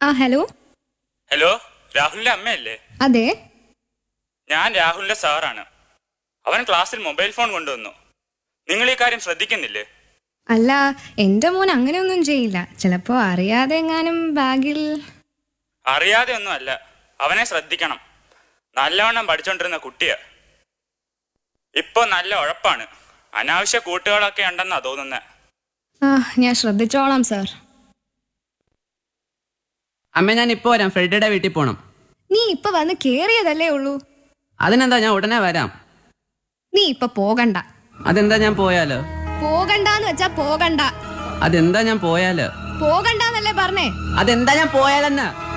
ആ hello hello രാഹുലിന്റെ അമ്മയല്ലേ അതെ ഞാൻ രാഹുലിന്റെ സാറാണ് അവൻ ക്ലാസ്സിൽ മൊബൈൽ ഫോൺ കൊണ്ടുവന്നു നിങ്ങൾ ഈ കാര്യം ശ്രദ്ധിക്കുന്നില്ലേ അല്ല എൻ്റെ മോൻ അങ്ങനെയൊന്നും ചെയ്യില്ല ചിലപ്പോൾ അറിയാതെ എങ്ങാനും ബാഗിൽ അറിയാതെ ഒന്നും അല്ല അവനെ ശ്രദ്ധിക്കണം നല്ലവണ്ണം പഠിച്ചോണ്ടിരുന്ന കുട്ടിയാ ഇപ്പൊ നല്ല ഉഴപ്പാണ് അനാവശ്യ കൂട്ടുകളൊക്കെ ഉണ്ടെന്നാ തോന്നുന്നത് ആ ഞാൻ ശ്രദ്ധിച്ചോളാം സാർ അമ്മ ഞാൻ ഇപ്പോൾ വരാം ഫ്രെഡിയുടെ വീട്ടിൽ പോകണം നീ ഇപ്പൊ വന്ന് കേറിയതല്ലേ ഉള്ളൂ അതിനെന്താ ഞാൻ ഉടനെ വരാം നീ ഇപ്പൊ പോകണ്ട അതെന്താ ഞാൻ പോയാലോ പോകണ്ടാന്ന് വെച്ചാ പോകണ്ട അതെന്താ ഞാൻ പോയാലോ പോകണ്ടെന്നല്ലേ പറഞ്ഞേ അതെന്താ ഞാൻ പോയാലെന്നാ